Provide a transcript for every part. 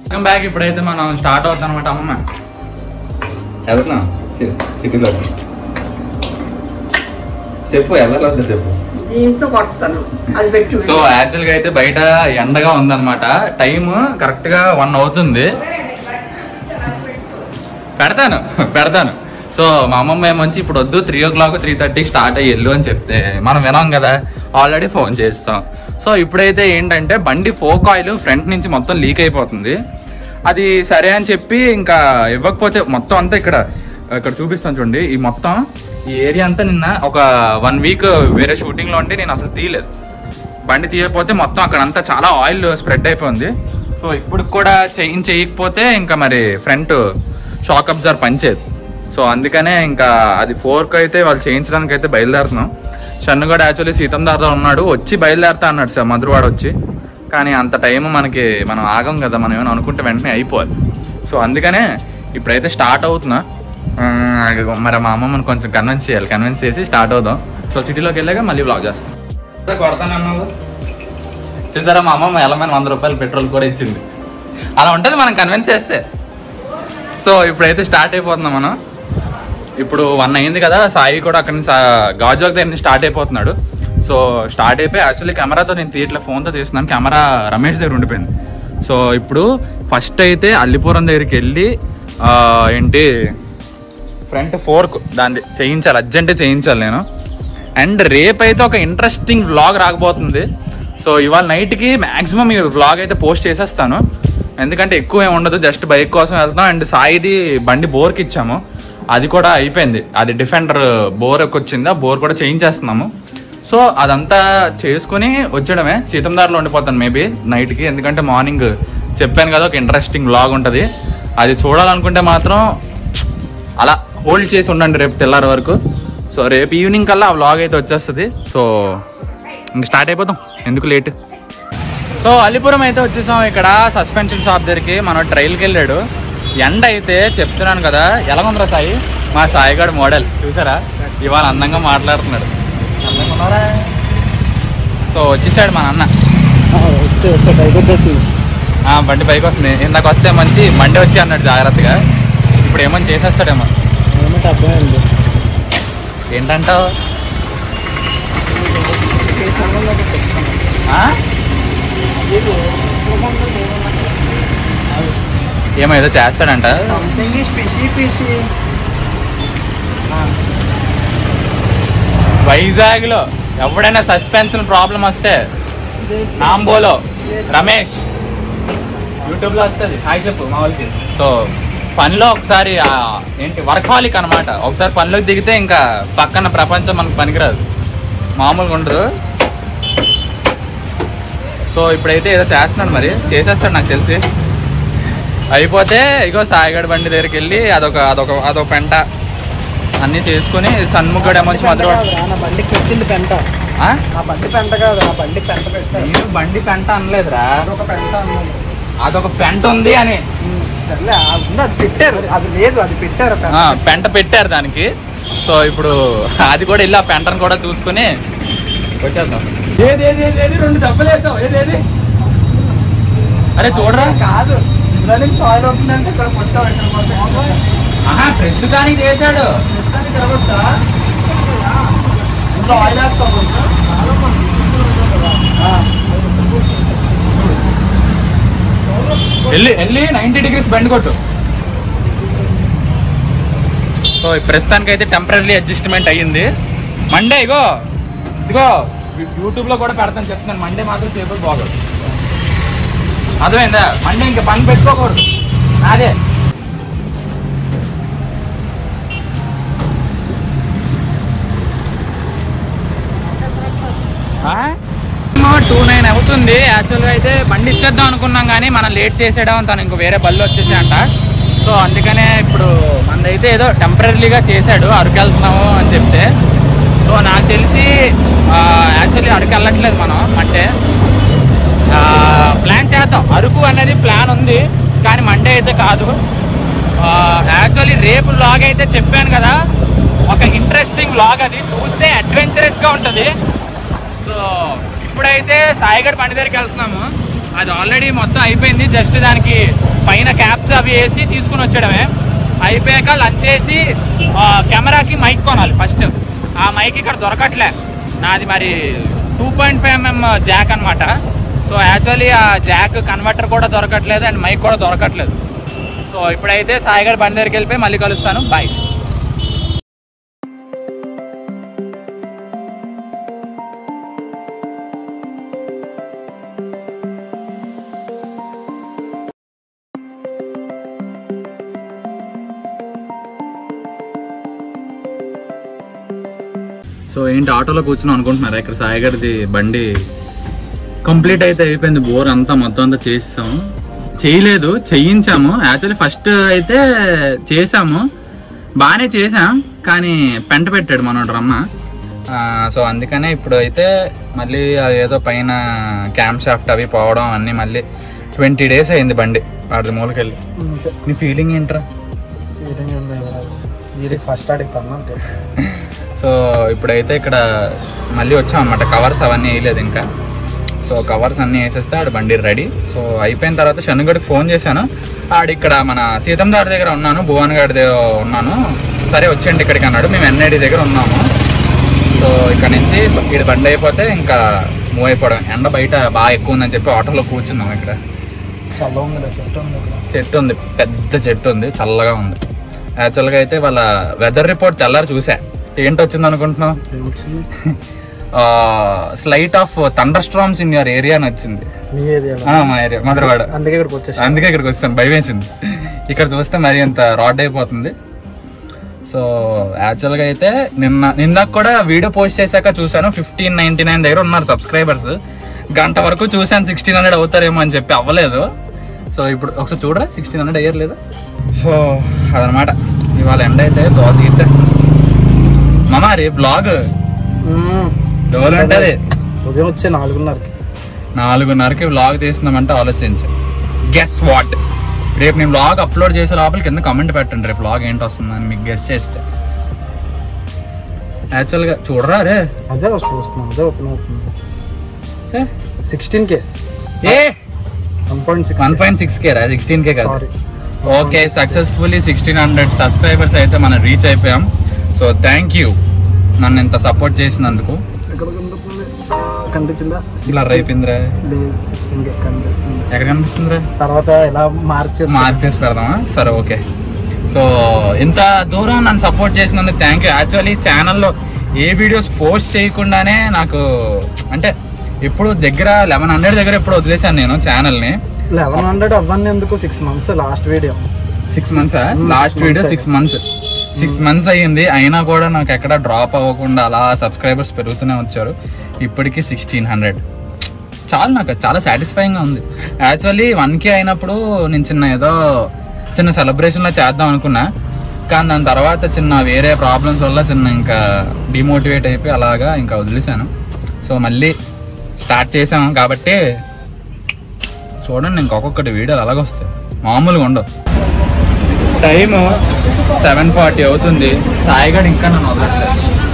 Welcome back ఇప్పుడైతే మనం start అవుతాం అనమాట అమ్మమ్మ వెళ్తున్నాం సిటీలో చెప్పు వెళ్ళలేదు చెప్పు జీన్స్ కొడతాను అది పెట్టు సో యాక్చువల్గా అయితే బయట ఎండగా ఉందన్నమాట టైం కరెక్ట్గా వన్ అవుతుంది పెడతాను పెడతాను సో మా అమ్మమ్మ ఏమొచ్చి ఇప్పుడు వద్దు three o'clock three thirty start అయ్యి వెళ్ళు అని చెప్తే మనం వినాం కదా ఆల్రెడీ ఫోన్ చేస్తాం సో ఇప్పుడైతే ఏంటంటే బండి ఫోక్ ఆయిల్ ఫ్రంట్ నుంచి మొత్తం లీక్ అయిపోతుంది అది సరే అని చెప్పి ఇంకా ఇవ్వకపోతే మొత్తం అంతా ఇక్కడ ఇక్కడ చూపిస్తాను చూడండి ఈ మొత్తం ఈ ఏరియా అంతా నిన్న ఒక వన్ వీక్ వేరే షూటింగ్లో ఉంటే నేను అసలు తీయలేదు బండి తీయకపోతే మొత్తం అక్కడంతా చాలా ఆయిల్ స్ప్రెడ్ అయిపోయింది సో ఇప్పుడు కూడా చేంజ్ చేయకపోతే ఇంకా మరి ఫ్రంట్ షాక్ అబ్జర్వ్ పనిచేయదు సో అందుకనే ఇంకా అది ఫోర్క్ అయితే వాళ్ళు చేయించడానికి అయితే బయలుదేరుతున్నాం షన్ను కూడా యాక్చువల్లీ సీతందార్తో ఉన్నాడు వచ్చి బయలుదేరుతా అన్నాడు సార్ మధురవాడ వచ్చి కానీ అంత టైం మనకి మనం ఆగం కదా మనం ఏమైనా అనుకుంటే వెంటనే అయిపోవాలి సో అందుకనే ఇప్పుడైతే స్టార్ట్ అవుతున్నా ఆ, మరి మా అమ్మమ్మని కొంచెం కన్విన్స్ చేయాలి కన్విన్స్ చేసి స్టార్ట్ అవుదాం సో సిటీలోకి వెళ్ళాక మళ్ళీ బ్లాగ్ చేస్తాం కొడతానన్నావు చూసారా మా అమ్మమ్మ ఎలమైన వంద రూపాయలు పెట్రోల్ కూడా ఇచ్చింది అలా ఉంటుంది మనం కన్విన్స్ చేస్తే సో ఇప్పుడైతే స్టార్ట్ అయిపోతున్నాం మనం ఇప్పుడు వన్ అయింది కదా సాయి కూడా అక్కడి నుంచి సా- గాజువాక్ దగ్గర నుంచి స్టార్ట్ అయిపోతున్నాడు సో స్టార్ట్ అయిపోయి యాక్చువల్లీ కెమెరాతో నేను తీయట్లే ఫోన్తో తీస్తున్నాను కెమెరా రమేష్ దగ్గర ఉండిపోయింది సో ఇప్పుడు ఫస్ట్ అయితే అల్లిపురం దగ్గరికి వెళ్ళి ఆ, ఏంటి ఫ్రంట్ ఫోర్క్ దాన్ని చేయించాలి అర్జెంటే చేయించాలి నేను అండ్ రేపు అయితే ఒక ఇంట్రెస్టింగ్ వ్లాగ్ రాకపోతుంది సో ఇవాళ నైట్కి మ్యాక్సిమం ఈ వ్లాగ్ అయితే పోస్ట్ చేసేస్తాను ఎందుకంటే ఎక్కువ ఏమి ఉండదు జస్ట్ బైక్ కోసం వెళ్తాం అండ్ సాయిది బండి బోర్కి ఇచ్చాము అది కూడా అయిపోయింది అది డిఫెండర్ బోర్ వచ్చింది ఆ బోర్ కూడా చేయించేస్తున్నాము సో అదంతా చేసుకుని వచ్చడమే సీతందారిలో ఉండిపోతాను మేబీ నైట్కి ఎందుకంటే మార్నింగ్ చెప్పాను కదా ఒక ఇంట్రెస్టింగ్ వ్లాగ్ ఉంటుంది అది చూడాలనుకుంటే మాత్రం అలా హోల్డ్ చేసి ఉండండి రేపు తెల్లారి వరకు సో రేపు ఈవినింగ్ కల్లా ఆ వ్లాగ్ అయితే వచ్చేస్తుంది సో ఇంక స్టార్ట్ అయిపోతాం ఎందుకు లేట్ సో అల్లిపురం అయితే వచ్చేసాం ఇక్కడ సస్పెన్షన్ షాప్ దగ్గరికి మనం ట్రైల్కి వెళ్ళాడు ఎండ అయితే చెప్తున్నాను కదా ఎలా ఉందిరా సాయి మా సాయిగాడు మోడల్ చూసారా ఇవాళ అందంగా మాట్లాడుతున్నాడు అందంగా ఉన్నారా సో వచ్చేసాడు మా నాన్న ఆ, బండి పైకి వస్తుంది ఇందాక వస్తే మంచి బండి వచ్చి అన్నాడు జాగ్రత్తగా ఇప్పుడు ఏమని చేసేస్తాడేమో ఏంటంటావు ఆ? ఏమో ఏదో చేస్తాడంట వైజాగ్ లో ఎవడైనా సస్పెన్షన్ ప్రాబ్లం వస్తే నాంబోలో రమేష్ యూట్యూబ్ లో వస్తుంది హాయ్ చెప్పు మా వాళ్ళకి సో పనిలో ఒకసారి ఆ, ఏంటి వర్కాలిక్ అనమాట ఒకసారి పనిలోకి దిగితే ఇంకా పక్కన ప్రపంచం మనకు పనికిరాదు మామూలుగా ఉండదు సో ఇప్పుడైతే ఏదో చేస్తున్నాడు మరి చేసేస్తాడు నాకు తెలిసి అయిపోతే ఇగో సాయిగడ బండి దగ్గరికి వెళ్ళి అదొక అదొక అదొక పెంట అన్నీ చేసుకుని సన్ముఖడు ఏమొచ్చి మధుర నా బండికి పెట్టింది పెంట ఆ? ఆ బండి పెంట కాదు ఆ బండి పెంట పెట్టారు నేను బండి పెంట అనలేదురా ఒక పెంట అన్నది అదొక పెంట ఉంది అని సర్లే అది ఉంది, అది పెట్టారు అది లేదు అది పెట్టారు పెంట. ఆ, పెంట పెట్టారు దానికి సో ఇప్పుడు అది కూడా వెళ్ళి ఆ పెంటను కూడా చూసుకుని వచ్చేద్దాం ఏది ఏది ఏది ఏది రెండు డబ్బులు వేసావు ఏది ఏది అరే చూడరా కాదు ఇందులో నుంచి ఆయిల్ అవుతుందంటే ఇక్కడ కొట్టావు ఇక్కడ కొట్టావు ఆహా ప్రస్తుతానికి చేశాడు ప్రస్తుతానికి తిరగొచ్చా ఇందులో ఆయిల్ వేస్తావు కొంచెం ఆ. వెళ్ళి వెళ్ళి నైంటీ డిగ్రీస్ బెండ్ కొట్టు సో ఈ ప్రస్తుతానికి అయితే టెంపరీ అడ్జస్ట్మెంట్ అయ్యింది మండే ఇగో ఇగో యూట్యూబ్ లో కూడా పెడతాను చెప్తున్నాను మండే మాత్రం సేపు బాగోదు అర్థమైందా మండే ఇంకా పని పెట్టుకోకూడదు అదే టూ నైన్ అవుతుంది యాక్చువల్గా అయితే బండి ఇచ్చేద్దాం అనుకున్నాం కానీ మనం లేట్ చేసేయడం తను ఇంకో వేరే బళ్ళు వచ్చేసి అంట సో అందుకనే ఇప్పుడు మనదైతే ఏదో టెంపరీగా చేశాడు అరకు వెళ్తున్నాము అని చెప్తే సో నాకు తెలిసి యాక్చువల్లీ అరకు వెళ్ళట్లేదు మనం అంటే ప్లాన్ చేద్దాం అరకు అనేది ప్లాన్ ఉంది కానీ మండే అయితే కాదు యాక్చువల్లీ రేపు లాగ్ అయితే చెప్పాను కదా ఒక ఇంట్రెస్టింగ్ లాగ్ అది చూస్తే అడ్వెంచరస్గా ఉంటుంది సో ఇప్పుడైతే సాయిగఢ్ బండి దగ్గరికి వెళ్తున్నాము అది ఆల్రెడీ మొత్తం అయిపోయింది జస్ట్ దానికి పైన క్యాప్స్ అవి వేసి తీసుకుని వచ్చేయడమే అయిపోయాక లంచ్ చేసి ఆ, కెమెరాకి మైక్ కొనాలి ఫస్ట్ ఆ మైక్ ఇక్కడ దొరకట్లే నాది మరి two point five mm jack అనమాట సో యాక్చువల్లీ ఆ జాక్ కన్వర్టర్ కూడా దొరకట్లేదు అండ్ మైక్ కూడా దొరకట్లేదు సో ఇప్పుడైతే సాయిగడ్ బండి దగ్గరికి వెళ్ళిపోయి మళ్ళీ కలుస్తాను బాయ్ సో ఏంటి ఆటోలో కూర్చున్నాం అనుకుంటున్నారా ఇక్కడ సాయిగడిది బండి కంప్లీట్ అయితే అయిపోయింది బోర్ అంతా మొత్తం అంతా చేసాం చేయలేదు చేయించాము యాక్చువల్లీ ఫస్ట్ అయితే చేసాము బాగానే చేసాం కానీ పెంట పెట్టాడు మనోడు రమ్మ ఆ, సో అందుకనే ఇప్పుడు అయితే మళ్ళీ అది ఏదో పైన క్యాంప్ షాఫ్ట్ అవి పోవడం అన్నీ మళ్ళీ ట్వంటీ డేస్ అయింది బండి వాడి మూలకెళ్ళి అంతే నీ ఫీలింగ్ ఏంట్రా ఇది ఫస్ట్ అడుగుతాను అంతే సో ఇప్పుడైతే ఇక్కడ మళ్ళీ వచ్చాం అనమాట కవర్స్ అవన్నీ వేయలేదు ఇంకా సో కవర్స్ అన్నీ వేసేస్తే ఆడ బండి రెడీ సో అయిపోయిన తర్వాత శనుగడికి ఫోన్ చేశాను ఆడు ఇక్కడ మన సీతం గారి దగ్గర ఉన్నాను భువన్ గారి దగ్గర ఉన్నాను సరే వచ్చేయండి ఇక్కడికి అన్నాడు మేము ఎన్ఐడి దగ్గర ఉన్నాము సో ఇక్కడ నుంచి ఇక్కడ బండి అయిపోతే ఇంకా మూవ్ అయిపోవడం ఎండ బయట బాగా ఎక్కువ ఉందని చెప్పి ఆటోలో కూర్చున్నాం ఇక్కడ చాలా ఉంది చెట్టు ఉంది ఇక్కడ. చెట్టు ఉంది పెద్ద చెట్టు ఉంది చల్లగా ఉంది యాక్చువల్గా అయితే వాళ్ళ వెదర్ రిపోర్ట్ తెల్లారి చూసా ఏంటి వచ్చింది అనుకుంటున్నావు ఏమొచ్చింది slight of thunder storms in your area అని వచ్చింది మీ ఏరియాలో ఆ, మా ఏరియా మధురవాడ అందుకే ఇక్కడికి వచ్చేసి అందుకే ఇక్కడికి వచ్చాను భయం వేసింది ఇక్కడ చూస్తే మరి అంత రాడ్ అయిపోతుంది సో యాక్చువల్గా అయితే నిన్న నిందాక కూడా వీడియో పోస్ట్ చేశాక చూశాను ఫిఫ్టీన్ నైన్టీ నైన్ దగ్గర ఉన్నారు సబ్స్క్రైబర్స్ గంట వరకు చూశాను సిక్స్టీన్ హండ్రెడ్ అవుతారేమో అని చెప్పి అవ్వలేదు సో ఇప్పుడు ఒకసారి చూడరా సిక్స్టీన్ హండ్రెడ్ అయ్యలేదు సో అదనమాట ఇవాళ ఎండ అయితే దోశ తీర్చేస్తుంది మామ రేపు బ్లాగ్ మ్మ్. డోలు ఉంటుంది ఉదయం వచ్చే నాలుగున్నరకి నాలుగున్నరకి వ్లాగ్ తీస్తున్నామంటే ఆలోచించు గెస్ వాట్ రేపు నేను వ్లాగ్ అప్లోడ్ చేసే లోపల కింద కమెంట్ పెట్టండి రేపు వ్లాగ్ ఏంటి వస్తుందని మీకు గెస్ చేస్తే యాక్చువల్గా చూడరా రే అదే చూస్తున్నాం అదే ఓపెన్ అవుతుంది ఛే. సిక్స్టీన్ కే ఏ one point six one point six K రా సిక్స్టీన్ కే కదా sorry okay successfully sixteen hundred subscribers అయితే మనం రీచ్ అయిపోయాం సో థ్యాంక్ యూ నన్ను ఇంత సపోర్ట్ చేసినందుకు ఎక్కడ కనిపిస్తుంది కనిపించిందా బ్లర్ అయిపోయిందిరా లేదు సిక్స్టీన్ కే కనిపిస్తుంది ఎక్కడ కనిపిస్తుందిరా తర్వాత ఎలా మార్చేసి మార్క్ చేసి పెడదామా సరే ఓకే సో ఇంత దూరం నన్ను సపోర్ట్ చేసినందుకు థ్యాంక్ యూ యాక్చువల్లీ ఛానల్లో ఏ వీడియోస్ పోస్ట్ చేయకుండానే నాకు అంటే ఇప్పుడు దగ్గర లెవెన్ హండ్రెడ్ దగ్గర ఇప్పుడు వదిలేశాను నేను ఛానల్ని లెవెన్ హండ్రెడ్ అవ్వని ఎందుకు six months last video six months Hmm, last six video months six months six months అయ్యింది అయినా కూడా నాకు ఎక్కడ డ్రాప్ అవ్వకుండా అలా సబ్స్క్రైబర్స్ పెరుగుతూనే వచ్చారు ఇప్పటికి సిక్స్టీన్ హండ్రెడ్ చాలా నాకు చాలా సాటిస్ఫైయింగ్గా ఉంది యాక్చువల్లీ వన్ కే అయినప్పుడు నేను చిన్న ఏదో చిన్న సెలబ్రేషన్లో చేద్దాం అనుకున్నా కానీ దాని తర్వాత చిన్న వేరే ప్రాబ్లమ్స్ వల్ల చిన్న ఇంకా డిమోటివేట్ అయిపోయి అలాగా ఇంకా వదిలేశాను సో మళ్ళీ స్టార్ట్ చేసాము కాబట్టి చూడండి ఇంకొకటి వీడియోలు అలాగొస్తాయి మామూలుగా ఉండవు టైము సెవెన్ ఫార్టీ అవుతుంది సాయిగడ్ ఇంకా నన్ను వదలట్లేదు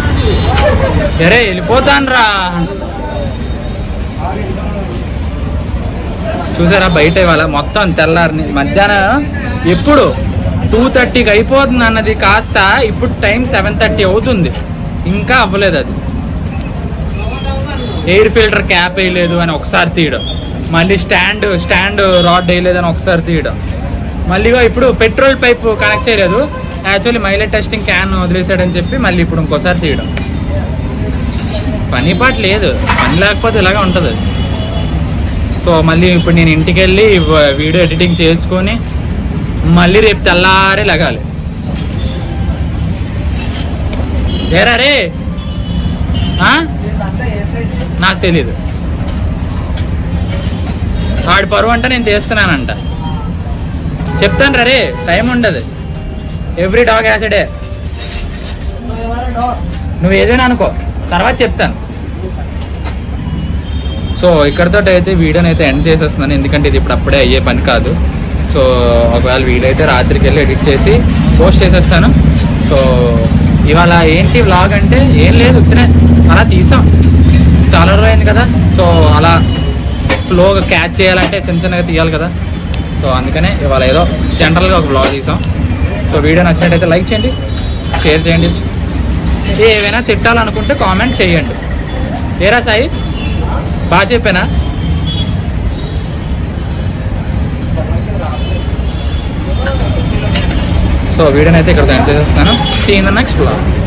సరే వెళ్ళిపోతాను రా చూసారా బయట ఇవాళ మొత్తం తెల్లారి మధ్యాహ్నం ఎప్పుడు టూ థర్టీకి అయిపోతుంది అన్నది కాస్త ఇప్పుడు టైం సెవెన్ థర్టీ అవుతుంది ఇంకా అవ్వలేదు అది ఎయిర్ ఫిల్టర్ క్యాప్ వేయలేదు అని ఒకసారి తీయడం మళ్ళీ స్టాండ్ స్టాండ్ రాడ్ వేయలేదు అని ఒకసారి తీయడం మళ్ళీగా ఇప్పుడు పెట్రోల్ పైప్ కనెక్ట్ చేయలేదు యాక్చువల్లీ మైలేజ్ టెస్టింగ్ క్యాన్ వదిలేసాడని చెప్పి మళ్ళీ ఇప్పుడు ఇంకోసారి తీయడం పని పాట లేదు పని లేకపోతే ఇలాగే ఉంటుంది సో మళ్ళీ ఇప్పుడు నేను ఇంటికి వెళ్ళి వ- వీడియో ఎడిటింగ్ చేసుకొని మళ్ళీ రేపు తెల్లారే లగాలి ఏరా రే ఆ? నాకు తెలీదు వాడి పరువు అంటే నేను తీస్తున్నానంట చెప్తాను రే టైం ఉండదు ఎవ్రీ డాగ్ యాసిడే నువ్వు ఏదైనా అనుకో తర్వాత చెప్తాను సో ఇక్కడతో అయితే వీడియోని అయితే ఎండ్ చేసేస్తున్నాను ఎందుకంటే ఇది ఇప్పుడు అప్పుడే అయ్యే పని కాదు సో ఒకవేళ వీడియో అయితే రాత్రికి వెళ్ళి ఎడిట్ చేసి పోస్ట్ చేసేస్తాను సో ఇవాళ ఏంటి వ్లాగ్ అంటే ఏం లేదు ఉత్తనే అలా తీసాం చాలా రోజు అయింది కదా సో అలా ఫ్లోగా క్యాచ్ చేయాలంటే చిన్న చిన్నగా తీయాలి కదా సో అందుకనే ఇవాళ ఏదో జనరల్గా ఒక బ్లాగ్ తీసాం సో వీడియో నచ్చినట్టయితే లైక్ చేయండి షేర్ చేయండి ఏవైనా తిట్టాలనుకుంటే కామెంట్ చేయండి ఏరా సాయి బాగా చెప్పానా సో వీడియోని అయితే ఇక్కడ ఎంజాయ్ చేస్తున్నాను see in the next blog